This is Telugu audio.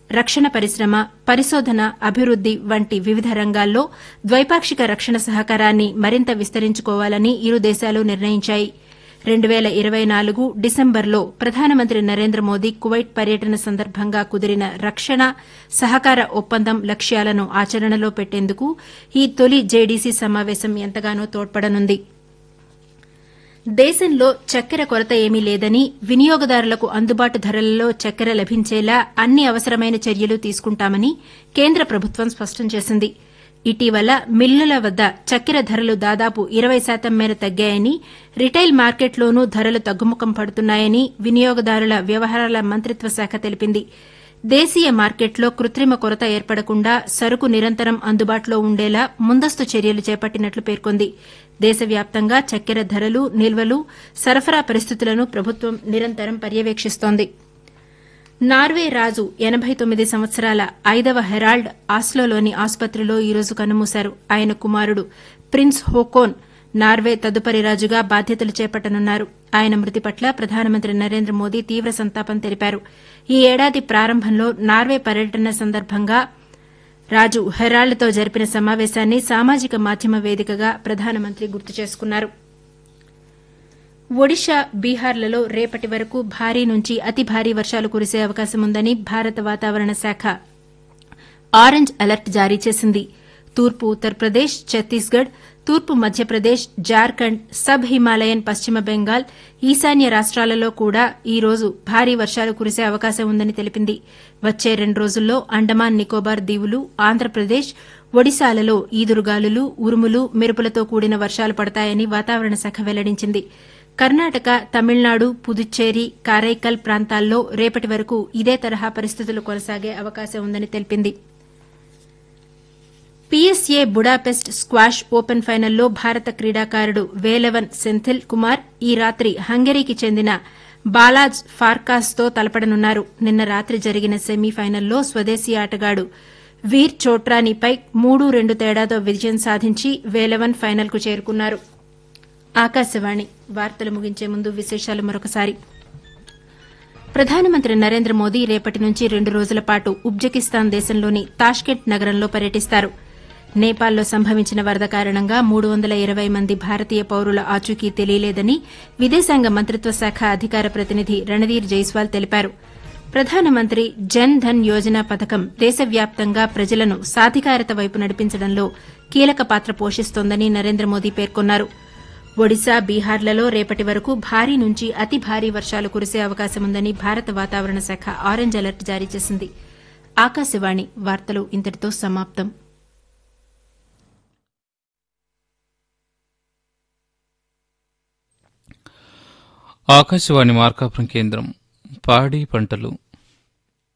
రక్షణ పరిశ్రమ పరిశోధన అభివృద్ది వంటి వివిధ రంగాల్లో ద్వైపాక్షిక రక్షణ సహకారాన్ని మరింత విస్తరించుకోవాలని ఇరు దేశాలు నిర్ణయించాయి రెండు పేల ఇరవై నాలుగు డిసెంబర్లో ప్రధానమంత్రి నరేంద్ర మోదీ కువైట్ పర్యటన సందర్భంగా కుదిరిన రక్షణ సహకార ఒప్పందం లక్ష్యాలను ఆచరణలో పెట్టేందుకు ఈ తొలి జేడీసీ సమావేశం ఎంతగానో తోడ్పడనుంది దేశంలో చక్కెర కొరత ఏమీ లేదని వినియోగదారులకు అందుబాటు ధరలలో చక్కెర లభించేలా అన్ని అవసరమైన చర్యలు తీసుకుంటామని కేంద్ర ప్రభుత్వం స్పష్టం చేసింది ఇటీవల మిల్లుల వద్ద చక్కెర ధరలు దాదాపు ఇరవై శాతం మేర తగ్గాయని రిటైల్ మార్కెట్లోనూ ధరలు తగ్గుముఖం పడుతున్నాయని వినియోగదారుల వ్యవహారాల మంత్రిత్వ శాఖ తెలిపింది దేశీయ మార్కెట్లో కృత్రిమ కొరత ఏర్పడకుండా సరుకు నిరంతరం అందుబాటులో ఉండేలా ముందస్తు చర్యలు చేపట్టినట్లు పేర్కొంది దేశవ్యాప్తంగా చక్కెర ధరలు నిల్వలు సరఫరా పరిస్థితులను ప్రభుత్వం నిరంతరం పర్యవేక్షిస్తోంది నార్వే రాజు ఎనబై తొమ్మిది సంవత్సరాల ఐదవ హెరాల్డ్ ఆస్లోలోని ఆసుపత్రిలో ఈరోజు కన్నుమూశారు ఆయన కుమారుడు ప్రిన్స్ హోకోన్ నార్వే తదుపరి రాజుగా బాధ్యతలు చేపట్టనున్నారు ఆయన మృతి పట్ల ప్రధానమంత్రి నరేంద్ర మోదీ తీవ్ర సంతాపం తెలిపారు ఈ ఏడాది ప్రారంభంలో నార్వే పర్యటన సందర్భంగా రాజు హెరాల్డ్తో జరిపిన సమావేశాన్ని సామాజిక మాధ్యమ వేదికగా ప్రధానమంత్రి గుర్తు చేసుకున్నారు ఒడిషా బీహార్లలో రేపటి వరకు భారీ నుంచి అతి భారీ వర్షాలు కురిసే అవకాశం ఉందని భారత వాతావరణ శాఖ ఆరెంజ్ అలర్ట్ జారీ చేసింది తూర్పు ఉత్తరప్రదేశ్ ఛత్తీస్గఢ్ తూర్పు మధ్యప్రదేశ్ జార్ఖండ్ సబ్ హిమాలయన్ పశ్చిమ బెంగాల్ ఈశాన్య రాష్ట్రాలలో కూడా ఈ రోజు భారీ వర్షాలు కురిసే అవకాశం ఉందని తెలిపింది వచ్చే రెండు రోజుల్లో అండమాన్ నికోబార్ దీవులు ఆంధ్రప్రదేశ్ ఒడిశాలలో ఈదురుగాలులు ఉరుములు మెరుపులతో కూడిన వర్షాలు పడతాయని వాతావరణ శాఖ వెల్లడించింది కర్ణాటక తమిళనాడు పుదుచ్చేరి కారైకల్ ప్రాంతాల్లో రేపటి వరకు ఇదే తరహా పరిస్థితులు కొనసాగే అవకాశం ఉందని తెలిపింది పీఎస్ఏ బుడాపెస్ట్ స్క్వాష్ ఓపెన్ ఫైనల్లో భారత క్రీడాకారుడు వేలవన్ సెంథిల్ కుమార్ ఈ రాత్రి హంగరీకి చెందిన బాలాజ్ ఫార్కాస్తో తలపడనున్నారు నిన్న రాత్రి జరిగిన సెమీఫైనల్లో స్వదేశీ ఆటగాడు వీర్ చోట్రానీపై మూడు రెండు తేడాతో విజయం సాధించి వేలవన్ ఫైనల్కు చేరుకున్నారు ఆకాశవాణి వార్తలు ముగించే ముందు విశేషాలు మరొకసారి ప్రధానమంత్రి నరేంద్ర మోదీ రేపటి నుంచి రెండు రోజుల పాటు ఉజ్బెకిస్తాన్ దేశంలోని తాష్కెంట్ నగరంలో పర్యటిస్తారు నేపాల్లో సంభవించిన వరద కారణంగా మూడు వందల ఇరవై మంది భారతీయ పౌరుల ఆచూకీ తెలియలేదని విదేశాంగ మంత్రిత్వ శాఖ అధికార ప్రతినిధి రణధీర్ జైస్వాల్ తెలిపారు ప్రధానమంత్రి జన్ ధన్ యోజన పథకం దేశవ్యాప్తంగా ప్రజలను సాధికారత వైపు నడిపించడంలో కీలక పాత్ర పోషిస్తోందని నరేంద్ర మోదీ పేర్కొన్నారు ఒడిశా బీహార్లలో రేపటి వరకు భారీ నుంచి అతి భారీ వర్షాలు కురిసే అవకాశముందని భారత వాతావరణ శాఖ ఆరెంజ్ అలర్ట్ జారీ చేసింది ఆకాశవాణి వార్తలు ఇంతటితో సమాప్తం ఆకాశవాణి మార్కాపురం కేంద్రం పాడి పంటలు